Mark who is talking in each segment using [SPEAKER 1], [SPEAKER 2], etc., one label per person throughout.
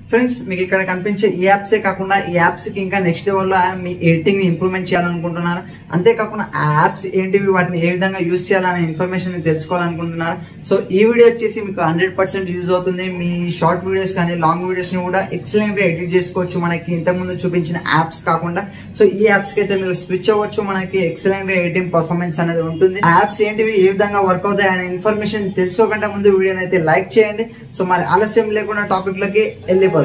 [SPEAKER 1] friends మీకు ఇక్కడ కనిపించే ఈ యాప్సే కాకుండా ఈ యాప్స్ కి ఇంకా నెక్స్ట్ లెవెల్లో మీ ఎడిటింగ్ ని ఇంప్రూవ్మెంట్ చేయాలనుకుంటున్నారు అంతేకాకుండా ఆ యాప్స్ ఏంటివి వాటిని ఏ విధంగా యూస్ చేయాలనే ఇన్ఫర్మేషన్ మీరు తెలుసుకోవాలనుకుంటున్నారు సో ఈ వీడియో వచ్చేసి మీకు హండ్రెడ్ పర్సెంట్ యూజ్ అవుతుంది మీ షార్ట్ వీడియోస్ కానీ లాంగ్ వీడియోస్ ని కూడా ఎక్సలెంట్ గా ఎడిట్ చేసుకోవచ్చు మనకి ఇంతకుముందు చూపించిన యాప్స్ కాకుండా సో ఈ యాప్స్ కి అయితే మీరు స్విచ్ అవ్వచ్చు మనకి ఎక్సలెంట్ గా ఎడిటింగ్ పర్ఫార్మెన్స్ అనేది ఉంటుంది ఆ యాప్స్ ఏంటివి ఏ విధంగా వర్క్ అవుతాయి అనే ఇన్ఫర్మేషన్ తెలుసుకోకుండా ముందు వీడియోని అయితే లైక్ చేయండి సో మరి ఆలస్యం లేకుండా టాపిక్ లోకి వెళ్ళిపోదాం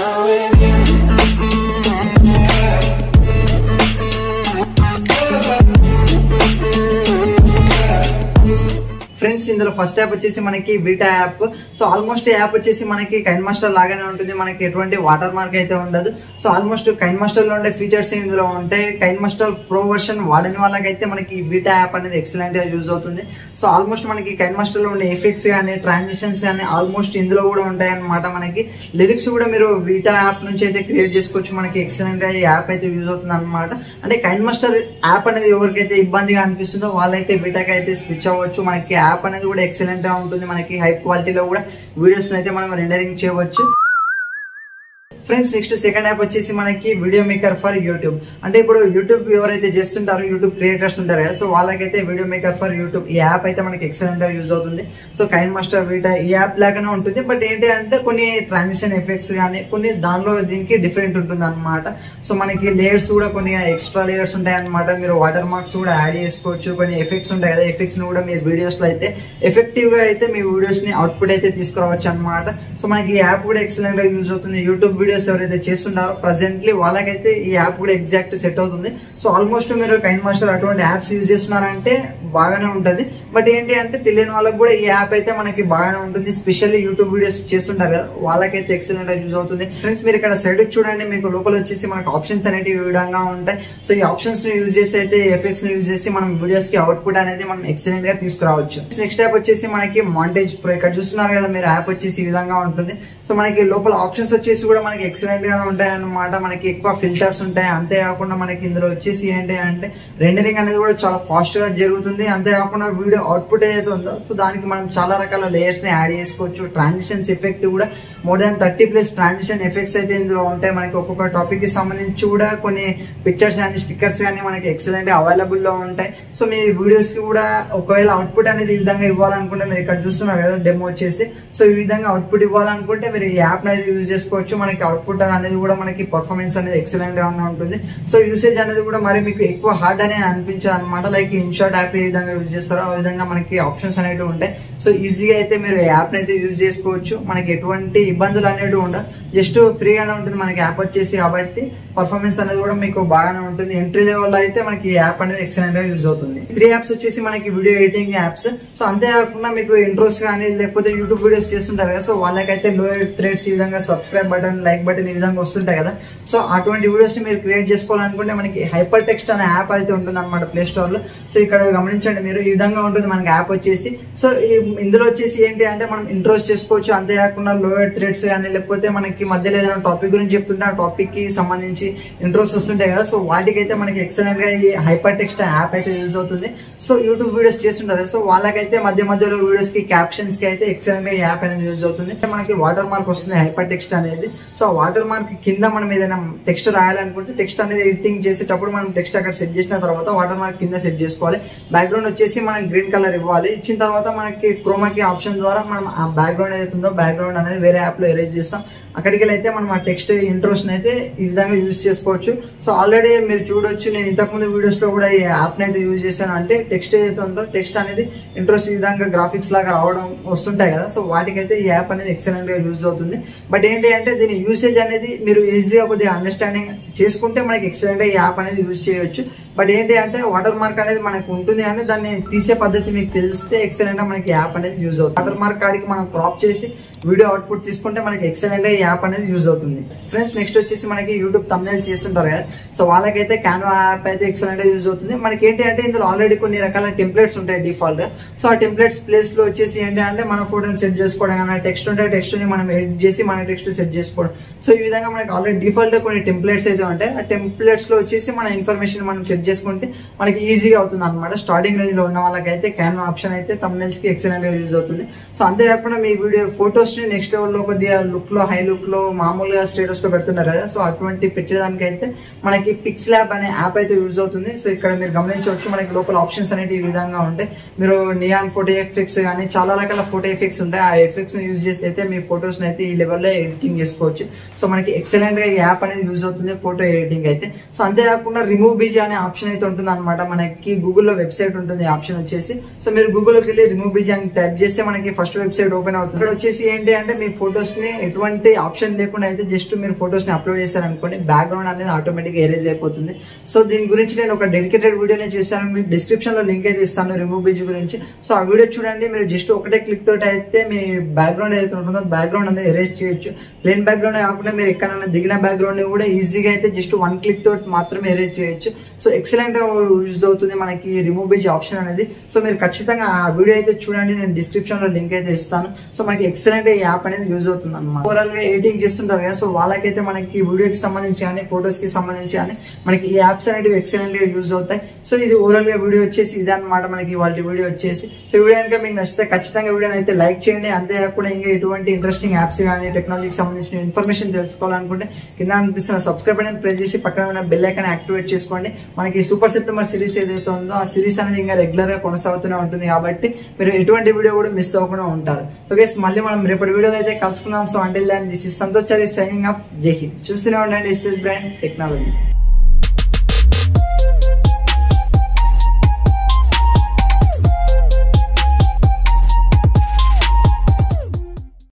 [SPEAKER 1] ఫ్రెండ్స్ ఇందులో ఫస్ట్ యాప్ వచ్చేసి మనకి బీటా యాప్ సో ఆల్మోస్ట్ ఈ యాప్ వచ్చేసి మనకి కైన్ మాస్టర్ లాగానే ఉంటుంది మనకి ఎటువంటి వాటర్ మార్క్ అయితే ఉండదు సో ఆల్మోస్ట్ కైన్ మాస్టర్ లో ఉండే ఫీచర్స్ ఇందులో ఉంటాయి కైన్ మాస్టర్ ప్రో వర్షన్ వాడని వాళ్ళకైతే మనకి బీటా యాప్ అనేది ఎక్సలెంట్ గా యూజ్ అవుతుంది సో ఆల్మోస్ట్ మనకి కైన్ మాస్టర్ లో ఉండే ఎఫెక్ట్స్ కానీ ట్రాన్సిషన్స్ కానీ ఆల్మోస్ట్ ఇందులో కూడా ఉంటాయి అనమాట మనకి లిరిక్స్ కూడా మీరు బీటా యాప్ నుంచి అయితే క్రియేట్ చేసుకోవచ్చు మనకి ఎక్సలెంట్ గా ఈ యాప్ అయితే యూజ్ అవుతుంది అనమాట అంటే కైన్ మాస్టర్ యాప్ అనేది ఎవరికైతే ఇబ్బందిగా అనిపిస్తుందో వాళ్ళైతే బీటాకి అయితే స్విచ్ అవ్వచ్చు మనకి యాప్ అనేది కూడా ఎక్సలెంట్ గా ఉంటుంది మనకి హై క్వాలిటీలో కూడా వీడియోస్ అయితే మనం రెండరింగ్ చేయవచ్చు ఫ్రెండ్స్ నెక్స్ట్ సెకండ్ యాప్ వచ్చేసి మనకి వీడియో మేకర్ ఫర్ యూట్యూబ్ అంటే ఇప్పుడు యూట్యూబ్ ఎవరైతే చేస్తుంటారో యూట్యూబ్ క్రియేటర్స్ ఉంటారు కదా సో వాళ్ళకైతే వీడియో మేకర్ ఫర్ యూట్యూబ్ ఈ యాప్ అయితే మనకి ఎక్సలెంట్ గా యూజ్ అవుతుంది సో కైన్ మాస్టర్ వీటా ఈ యాప్ లాగానే ఉంటుంది బట్ ఏంటి అంటే కొన్ని ట్రాన్సిషన్ ఎఫెక్ట్స్ కానీ కొన్ని దానిలో దీనికి డిఫరెంట్ ఉంటుంది అనమాట సో మనకి లేయర్స్ కూడా కొన్ని ఎక్స్ట్రా లేయర్స్ ఉంటాయి అనమాట మీరు వాటర్ మార్క్స్ కూడా యాడ్ చేసుకోవచ్చు కొన్ని ఎఫెక్ట్స్ ఉంటాయి కదా ఎఫెక్ట్స్ ని కూడా మీరు వీడియోస్ లో అయితే ఎఫెక్టివ్ గా అయితే మీ వీడియోస్ ని అవుట్పుట్ అయితే తీసుకురావచ్చు అనమాట సో మనకి ఈ యాప్ కూడా ఎక్సలెంట్ గా యూజ్ అవుతుంది యూట్యూబ్ వీడియోస్ ఎవరైతే చేస్తున్నారో ప్రజెంట్లీ వాళ్ళకైతే ఈ యాప్ కూడా ఎగ్జాక్ట్ సెట్ అవుతుంది సో ఆల్మోస్ట్ మీరు కైన్ మాస్టర్ అటువంటి యాప్స్ యూజ్ చేస్తున్నారంటే బాగానే ఉంటుంది బట్ ఏంటి అంటే తెలియని వాళ్ళకి కూడా ఈ యాప్ అయితే మనకి బాగానే ఉంటుంది స్పెషల్లీ యూట్యూబ్ వీడియోస్ చేస్తుంటారు కదా వాళ్ళకైతే ఎక్సలెంట్ గా యూజ్ అవుతుంది ఫ్రెండ్స్ మీరు ఇక్కడ సైడ్ చూడండి మీకు లోపల వచ్చేసి మనకు ఆప్షన్స్ అనేవి ఈ విధంగా ఉంటాయి సో ఈ ఆప్షన్స్ ని యూజ్ చేసి అయితే ఎఫెక్ట్స్ ని యూజ్ చేసి మనం వీడియోస్ కి అవుట్పుట్ అనేది మనం ఎక్సలెంట్ గా తీసుకురావచ్చు నెక్స్ట్ యాప్ వచ్చేసి మనకి మాంటేజ్ ప్రో ఇక్కడ చూస్తున్నారు కదా మీరు యాప్ వచ్చేసి ఈ విధంగా ఉంటుంది సో మనకి లోపల ఆప్షన్స్ వచ్చేసి కూడా మనకి ఎక్సలెంట్ గా ఉంటాయి అన్నమాట మనకి ఎక్కువ ఫిల్టర్స్ ఉంటాయి అంతేకాకుండా మనకి ఇందులో వచ్చేసి ఏంటి అంటే రెండరింగ్ అనేది కూడా చాలా ఫాస్ట్ గా జరుగుతుంది అంతేకాకుండా వీడియో అవుట్పుట్ ఏదైతే ఉందో సో దానికి మనం చాలా రకాల లేయర్స్ ని యాడ్ చేసుకోవచ్చు ట్రాన్సిషన్స్ ఎఫెక్ట్ కూడా more than thirty plus transition effects అయితే ఇందులో ఉంటాయి మనకి ఒక్కొక్క టాపిక్ కి సంబంధించి కూడా కొన్ని పిక్చర్స్ కానీ స్టిక్కర్స్ కానీ మనకి ఎక్సలెంట్ అవైలబుల్ లో ఉంటాయి సో మీ వీడియోస్ కి కూడా ఒకవేళ అవుట్పుట్ అనేది ఈ విధంగా ఇవ్వాలనుకుంటే మీరు ఇక్కడ చూస్తున్నారు కదా డెమో వచ్చేసి సో ఈ విధంగా అవుట్పుట్ ఇవ్వాలనుకుంటే మీరు ఈ యాప్ అనేది యూజ్ చేసుకోవచ్చు మనకి అవుట్పుట్ అనేది కూడా మనకి పర్ఫార్మెన్స్ అనేది ఎక్సలెంట్ గా ఉంటుంది సో యూసేజ్ అనేది కూడా మరి మీకు ఎక్కువ హార్డ్ అనే అనిపించదు అనమాట లైక్ ఇన్షార్ట్ యాప్ ఏ విధంగా యూజ్ చేస్తారో ఆ విధంగా మనకి ఆప్షన్స్ అనేవి ఉంటాయి సో ఈజీగా అయితే మీరు యాప్ అయితే యూజ్ చేసుకోవచ్చు మనకి ఎటువంటి ఇబ్బందులు అనేవి ఉండవు జస్ట్ ఫ్రీగానే ఉంటుంది మనకి యాప్ వచ్చేసి కాబట్టి పర్ఫార్మెన్స్ అనేది కూడా మీకు బాగానే ఉంటుంది ఎంట్రీ లెవెల్ అయితే మనకి ఈ యాప్ అనేది ఎక్సలెంట్ గా యూజ్ అవుతుంది త్రీ యాప్స్ వచ్చేసి మనకి వీడియో ఎడిటింగ్ యాప్స్ సో అంతేకాకుండా మీకు ఇంట్రోస్ కానీ లేకపోతే యూట్యూబ్ వీడియోస్ చేస్తుంటారు కదా సో వాళ్ళకైతే లో థ్రెడ్స్ ఈ విధంగా సబ్స్క్రైబ్ బటన్ లైక్ బటన్ ఈ విధంగా వస్తుంటాయి కదా సో అటువంటి వీడియోస్ ని మీరు క్రియేట్ చేసుకోవాలనుకుంటే మనకి హైపర్ టెక్స్ట్ అనే యాప్ అయితే ఉంటుంది అనమాట ప్లే స్టోర్ లో సో ఇక్కడ గమనించండి మీరు ఈ విధంగా ఉంటుంది మనకి యాప్ వచ్చేసి సో ఈ- ఇందులో వచ్చేసి ఏంటి అంటే మనం ఇంట్రోస్ చేసుకోవచ్చు అంతేకాకుండా లోయర్ థ్రెడ్స్ కానీ లేకపోతే మనకి మధ్యలో ఏదైనా టాపిక్ గురించి చెప్తుంటే ఆ టాపిక్ కి సంబంధించి ఇంట్రోస్ వస్తుంటాయి కదా సో వాటికైతే మనకి ఎక్సలెంట్ గా ఈ హైపర్ టెక్స్ట్ యాప్ అయితే యూజ్ అవుతుంది సో యూట్యూబ్ వీడియోస్ చేస్తుంటారు సో వాళ్ళకైతే మధ్య మధ్యలో వీడియోస్ కి క్యాప్షన్స్ కి అయితే ఎక్సలెంట్ గా ఈ యాప్ అనేది యూజ్ అవుతుంది మనకి వాటర్ మార్క్ వస్తుంది హైపర్ టెక్స్ట్ అనేది సో వాటర్ మార్క్ కింద మనం ఏదైనా టెక్స్ట్ రాయాలనుకుంటే టెక్స్ట్ అనేది ఎడిటింగ్ చేసేటప్పుడు మనం టెక్స్ట్ అక్కడ సెట్ చేసిన తర్వాత వాటర్ మార్క్ కింద సెట్ చేసుకోవాలి బ్యాక్గ్రౌండ్ వచ్చేసి మనం గ్రీన్ కలర్ ఇవ్వాలి ఇచ్చిన తర్వాత మనకి క్రోమాకి ఆప్షన్ ద్వారా మనం ఆ బ్యాక్గ్రౌండ్ ఏదైతే ఉందో బ్యాక్గ్రౌండ్ అనేది వేరే యాప్ లో ఎరేజ్ చేస్తాం అక్కడికి వెళ్ళి అయితే మనం ఆ టెక్స్ట్ ఇంట్రోస్ అయితే ఈ విధంగా యూజ్ చేసుకోవచ్చు సో ఆల్రెడీ మీరు చూడొచ్చు నేను ఇంతకుముందు వీడియోస్ లో కూడా ఈ యాప్ అయితే యూజ్ చేశాను అంటే టెక్స్ట్ ఏదైతే ఉందో టెక్స్ట్ అనేది ఇంట్రెస్ట్ ఈ విధంగా గ్రాఫిక్స్ లాగా రావడం వస్తుంటాయి కదా సో వాటికైతే ఈ యాప్ అనేది ఎక్సలెంట్ గా యూజ్ అవుతుంది బట్ ఏంటి అంటే దీని యూసేజ్ అనేది మీరు ఈజీగా కొద్దిగా అండర్స్టాండింగ్ చేసుకుంటే మనకి ఎక్సలెంట్ గా ఈ యాప్ అనేది యూజ్ చేయొచ్చు బట్ ఏంటి అంటే వాటర్ మార్క్ అనేది మనకు ఉంటుంది కానీ దాన్ని తీసే పద్ధతి మీకు తెలిస్తే ఎక్సలెంట్ గా మనకి యాప్ అనేది యూజ్ అవుతుంది వాటర్ మార్క్ కాడికి మనం క్రాప్ చేసి వీడియో అవుట్పుట్ తీసుకుంటే మనకి ఎక్సలెంట్ గా ఈ యాప్ అనేది యూజ్ అవుతుంది ఫ్రెండ్స్ నెక్స్ట్ వచ్చేసి మనకి యూట్యూబ్ తమ్నైల్స్ చేస్తుంటారు కదా సో వాళ్ళకైతే క్యాన్వా యాప్ అయితే ఎక్సలెంట్ గా యూజ్ అవుతుంది మనకి ఏంటి అంటే ఇందులో ఆల్రెడీ కొన్ని రకాల టెంప్లెట్స్ ఉంటాయి డిఫాల్ట్ గా సో ఆ టెంప్లెట్స్ ప్లేస్ లో వచ్చేసి ఏంటి అంటే మన ఫోటోని సెట్ చేసుకోవడం కానీ టెక్స్ట్ ఉంటే టెక్స్ట్ ని మనం ఎడిట్ చేసి మన టెక్స్ట్ సెట్ చేసుకోవడం సో ఈ విధంగా మనకి ఆల్రెడీ డిఫాల్ట్ గా కొన్ని టెంప్లెట్స్ అయితే ఉంటాయి ఆ టెంప్లెట్స్ లో వచ్చేసి మన ఇన్ఫర్మేషన్ మనం సెట్ సెట్ చేసుకుంటే మనకి ఈజీగా అవుతుంది అనమాట స్టార్టింగ్ రేంజ్ లో ఉన్న వాళ్ళకైతే క్యాన్ ఆప్షన్ అయితే తమ్నెల్స్ కి ఎక్సలెంట్ గా యూజ్ అవుతుంది సో అంతేకాకుండా మీ వీడియో ఫొటోస్ ని నెక్స్ట్ లెవెల్ లో కొద్దిగా లుక్ లో హై లుక్ లో మామూలుగా స్టేటస్ లో పెడుతున్నారు కదా సో అటువంటి పెట్టేదానికి అయితే మనకి పిక్స్ ల్యాబ్ అనే యాప్ అయితే యూజ్ అవుతుంది సో ఇక్కడ మీరు గమనించవచ్చు మనకి లోపల ఆప్షన్స్ అనేవి ఈ విధంగా ఉంటాయి మీరు నియాన్ ఫోటో ఎఫెక్ట్స్ కానీ చాలా రకాల ఫోటో ఎఫెక్ట్స్ ఉంటాయి ఆ ఎఫెక్ట్స్ ని యూజ్ చేసి అయితే మీ ఫొటోస్ అయితే ఈ లెవెల్లో ఎడిటింగ్ చేసుకోవచ్చు సో మనకి ఎక్సలెంట్ గా ఈ యాప్ అనేది యూజ్ అవుతుంది ఫోటో ఎడిటింగ్ అయితే సో అంతేకాకుండా రిమూవ్ బీజీ అనే ఆప్షన్ అయితే ఉంటుంది అనమాట మనకి గూగుల్లో వెబ్సైట్ ఉంటుంది ఆప్షన్ వచ్చేసి సో మీరు గూగుల్లోకి వెళ్ళి రిమూవ్ బీజీ అని టైప్ చేస్తే మనకి ఫస్ట్ వెబ్సైట్ ఓపెన్ అవుతుంది ఇక్కడ వచ్చేసి ఏంటి అంటే మీ ఫొటోస్ ని ఎటువంటి ఆప్షన్ లేకుండా అయితే జస్ట్ మీరు ఫొటోస్ ని అప్లోడ్ చేస్తారనుకోండి బ్యాక్గ్రౌండ్ అనేది ఆటోమేటిక్ ఎరేజ్ అయిపోతుంది సో దీని గురించి నేను ఒక డెడికేటెడ్ వీడియోనే చేస్తాను మీకు డిస్క్రిప్షన్ లో లింక్ అయితే ఇస్తాను రిమూవ్ బీజీ గురించి సో ఆ వీడియో చూడండి మీరు జస్ట్ ఒకటే క్లిక్ తోటి అయితే మీ బ్యాక్గ్రౌండ్ ఏదైతే ఉంటుందో బ్యాక్గ్రౌండ్ అనేది ఎరేజ్ చేయొచ్చు ప్లేన్ బ్యాక్గ్రౌండ్ కాకుండా మీరు ఎక్కడైనా దిగిన బ్యాక్గ్రౌండ్ ని కూడా ఈజీగా అయితే జస్ట్ వన్ క్లిక్ తోటి మాత్రమే ఎరేజ్ చేయొచ్చు సో ఎక్సలెంట్ యూజ్ అవుతుంది మనకి రిమూవ్ బీజీ ఆప్షన్ అనేది సో మీరు ఖచ్చితంగా ఆ వీడియో అయితే చూడండి నేను డిస్క్రిప్షన్ లో లింక్ అయితే ఇస్తాను సో మనకి ఎక్సలెంట్ ఈ యాప్ అనేది యూజ్ అవుతుంది అనమాట ఓవరాల్ గా ఎడిటింగ్ చేస్తుంటారు కదా సో వాళ్ళకైతే మనకి వీడియోకి సంబంధించి కానీ ఫొటోస్ కి సంబంధించి కానీ మనకి ఈ యాప్స్ అనేవి ఎక్సలెంట్ గా యూజ్ అవుతాయి సో ఇది ఓవరాల్ గా వీడియో వచ్చేసి ఇదే అనమాట మనకి వాళ్ళ వీడియో వచ్చేసి సో వీడియో కనుక మీకు నచ్చితే ఖచ్చితంగా వీడియోని అయితే లైక్ చేయండి అంతేకాకుండా ఇంకా ఎటువంటి ఇంట్రెస్టింగ్ యాప్స్ కానీ టెక్నాలజీకి సంబంధించిన ఇన్ఫర్మేషన్ తెలుసుకోవాలనుకుంటే కింద అనిపిస్తున్న సబ్స్క్రైబ్ అని ప్రెస్ చేసి పక్కన ఉన్న బెల్ ఐకాన్ యాక్టివేట్ చేసుకోండి మనకి సూపర్ సెప్టెంబర్ సిరీస్ ఏదైతే ఉందో ఆ సిరీస్ అనేది ఇంకా రెగ్యులర్ గా కొనసాగుతూనే ఉంటుంది కాబట్టి మీరు ఎటువంటి వీడియో కూడా మిస్ అవ్వకుండా ఉంటారు సో గైస్ మళ్ళీ మనం రేపటి వీడియోలో అయితే కలుసుకున్నాం so until then this is Santosh signing off Jai Hind చూస్తూనే ఉండండి ఇస్ బ్రాండ్ టెక్నాలజీ